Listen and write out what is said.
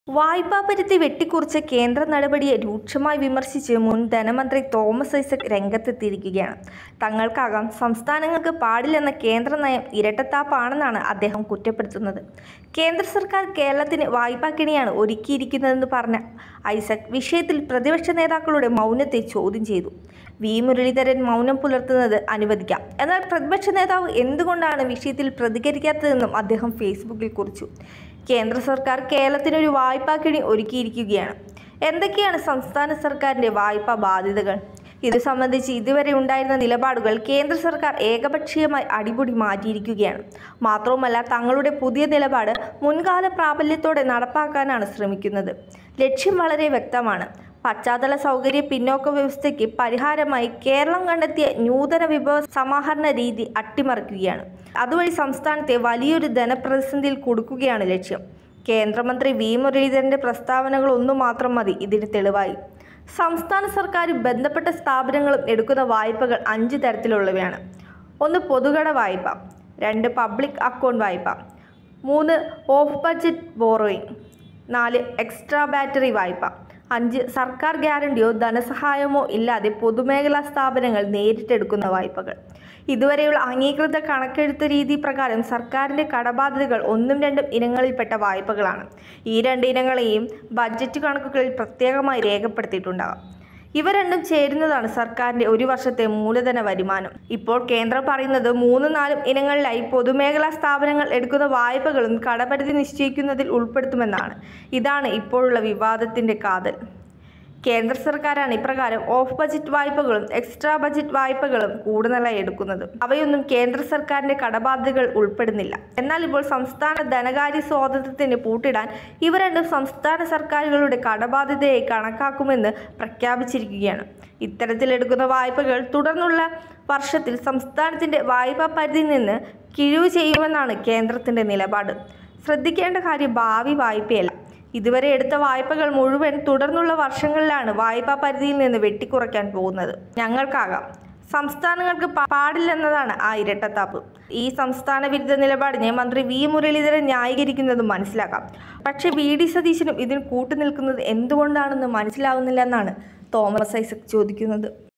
വായ്പാ പരിധി വെട്ടിക്കുറിച്ച കേന്ദ്ര നടപടിയെ രൂക്ഷമായി വിമർശിച്ച് മുൻ ധനമന്ത്രി തോമസ് ഐസക് രംഗത്തെത്തിയിരിക്കുകയാണ് തങ്ങൾക്കാകാം സംസ്ഥാനങ്ങൾക്ക് പാടില്ലെന്ന കേന്ദ്ര നയം ഇരട്ടത്താപ്പാണെന്നാണ് അദ്ദേഹം കുറ്റപ്പെടുത്തുന്നത് കേന്ദ്ര സർക്കാർ കേരളത്തിന് വായ്പാ കിണിയാണ് ഒരുക്കിയിരിക്കുന്നതെന്ന് പറഞ്ഞ ഐസക് വിഷയത്തിൽ പ്രതിപക്ഷ നേതാക്കളുടെ മൗനത്തെ ചോദ്യം ചെയ്തു വി മുരളീധരൻ മൗനം പുലർത്തുന്നത് അനുവദിക്കാം എന്നാൽ പ്രതിപക്ഷ നേതാവ് എന്തുകൊണ്ടാണ് വിഷയത്തിൽ പ്രതികരിക്കാത്തതെന്നും അദ്ദേഹം ഫേസ്ബുക്കിൽ കുറിച്ചു കേന്ദ്ര സർക്കാർ കേരളത്തിനൊരു വായ്പാ കിണി ഒരുക്കിയിരിക്കുകയാണ് എന്തൊക്കെയാണ് സംസ്ഥാന സർക്കാരിൻ്റെ വായ്പാ ബാധ്യതകൾ ഇത് സംബന്ധിച്ച് ഇതുവരെ ഉണ്ടായിരുന്ന നിലപാടുകൾ കേന്ദ്ര സർക്കാർ ഏകപക്ഷീയമായി അടിമുടി മാറ്റിയിരിക്കുകയാണ് മാത്രവുമല്ല തങ്ങളുടെ പുതിയ നിലപാട് മുൻകാല പ്രാബല്യത്തോടെ നടപ്പാക്കാനാണ് ശ്രമിക്കുന്നത് ലക്ഷ്യം വളരെ വ്യക്തമാണ് പശ്ചാത്തല സൗകര്യ പിന്നോക്ക വ്യവസ്ഥയ്ക്ക് പരിഹാരമായി കേരളം കണ്ടെത്തിയ നൂതന വിഭവ സമാഹരണ രീതി അട്ടിമറിക്കുകയാണ് അതുവഴി സംസ്ഥാനത്തെ വലിയൊരു ധനപ്രതിസന്ധിയിൽ കൊടുക്കുകയാണ് ലക്ഷ്യം കേന്ദ്രമന്ത്രി വി മുരളീധരന്റെ പ്രസ്താവനകൾ ഒന്നു മാത്രം മതി ഇതിന് തെളിവായി സംസ്ഥാന സർക്കാരും ബന്ധപ്പെട്ട സ്ഥാപനങ്ങളും എടുക്കുന്ന വായ്പകൾ അഞ്ച് തരത്തിലുള്ളവയാണ് ഒന്ന് പൊതുകട വായ്പ രണ്ട് പബ്ലിക് അക്കൗണ്ട് വായ്പ മൂന്ന് ഓഫ് ബഡ്ജറ്റ് ബോറോയിങ് നാല് എക്സ്ട്രാ ബാറ്ററി വായ്പ അഞ്ച് സർക്കാർ ഗ്യാരണ്ടിയോ ധനസഹായമോ ഇല്ലാതെ പൊതുമേഖലാ സ്ഥാപനങ്ങൾ നേരിട്ടെടുക്കുന്ന വായ്പകൾ ഇതുവരെയുള്ള അംഗീകൃത കണക്കെഴുത്ത് രീതി പ്രകാരം സർക്കാരിൻ്റെ കടബാധ്യതകൾ ഒന്നും രണ്ടും ഇനങ്ങളിൽപ്പെട്ട വായ്പകളാണ് ഈ രണ്ട് ഇനങ്ങളെയും ബഡ്ജറ്റ് കണക്കുകളിൽ പ്രത്യേകമായി രേഖപ്പെടുത്തിയിട്ടുണ്ടാകാം ഇവ രണ്ടും ചേരുന്നതാണ് സർക്കാരിന്റെ ഒരു വർഷത്തെ മൂലധന വരുമാനം ഇപ്പോൾ കേന്ദ്രം പറയുന്നത് മൂന്ന് നാലും ഇനങ്ങളിലായി പൊതുമേഖലാ സ്ഥാപനങ്ങൾ എടുക്കുന്ന വായ്പകളും കടപരിധി നിശ്ചയിക്കുന്നതിൽ ഉൾപ്പെടുത്തുമെന്നാണ് ഇതാണ് ഇപ്പോഴുള്ള വിവാദത്തിന്റെ കാതൽ കേന്ദ്ര സർക്കാരാണ് ഇപ്രകാരം ഓഫ് ബജറ്റ് വായ്പകളും എക്സ്ട്രാ ബജറ്റ് വായ്പകളും കൂടുതലായി എടുക്കുന്നത് അവയൊന്നും കേന്ദ്ര സർക്കാരിന്റെ കടബാധ്യതകൾ ഉൾപ്പെടുന്നില്ല എന്നാൽ ഇപ്പോൾ സംസ്ഥാന ധനകാര്യ സ്വാതന്ത്ര്യത്തിന് പൂട്ടിടാൻ ഇവ രണ്ടും സംസ്ഥാന സർക്കാരുകളുടെ കടബാധ്യതയായി കണക്കാക്കുമെന്ന് പ്രഖ്യാപിച്ചിരിക്കുകയാണ് ഇത്തരത്തിലെടുക്കുന്ന വായ്പകൾ തുടർന്നുള്ള വർഷത്തിൽ സംസ്ഥാനത്തിന്റെ വായ്പാ പരിധിയിൽ നിന്ന് കിഴിവ് ചെയ്യുമെന്നാണ് കേന്ദ്രത്തിന്റെ നിലപാട് ശ്രദ്ധിക്കേണ്ട കാര്യം ഭാവി വായ്പയല്ല ഇതുവരെ എടുത്ത വായ്പകൾ മുഴുവൻ തുടർന്നുള്ള വർഷങ്ങളിലാണ് വായ്പാ പരിധിയിൽ നിന്ന് വെട്ടിക്കുറയ്ക്കാൻ പോകുന്നത് ഞങ്ങൾക്കാകാം സംസ്ഥാനങ്ങൾക്ക് പാ- പാടില്ലെന്നതാണ് ആ ഇരട്ടത്താപ്പ് ഈ സംസ്ഥാന വിരുദ്ധ നിലപാടിനെ മന്ത്രി വി മുരളീധരൻ ന്യായീകരിക്കുന്നതും മനസ്സിലാക്കാം പക്ഷേ വി ഡി സതീശനും ഇതിന് കൂട്ടുനിൽക്കുന്നത് എന്തുകൊണ്ടാണെന്ന് മനസ്സിലാവുന്നില്ലെന്നാണ് തോമസ് ഐസക് ചോദിക്കുന്നത്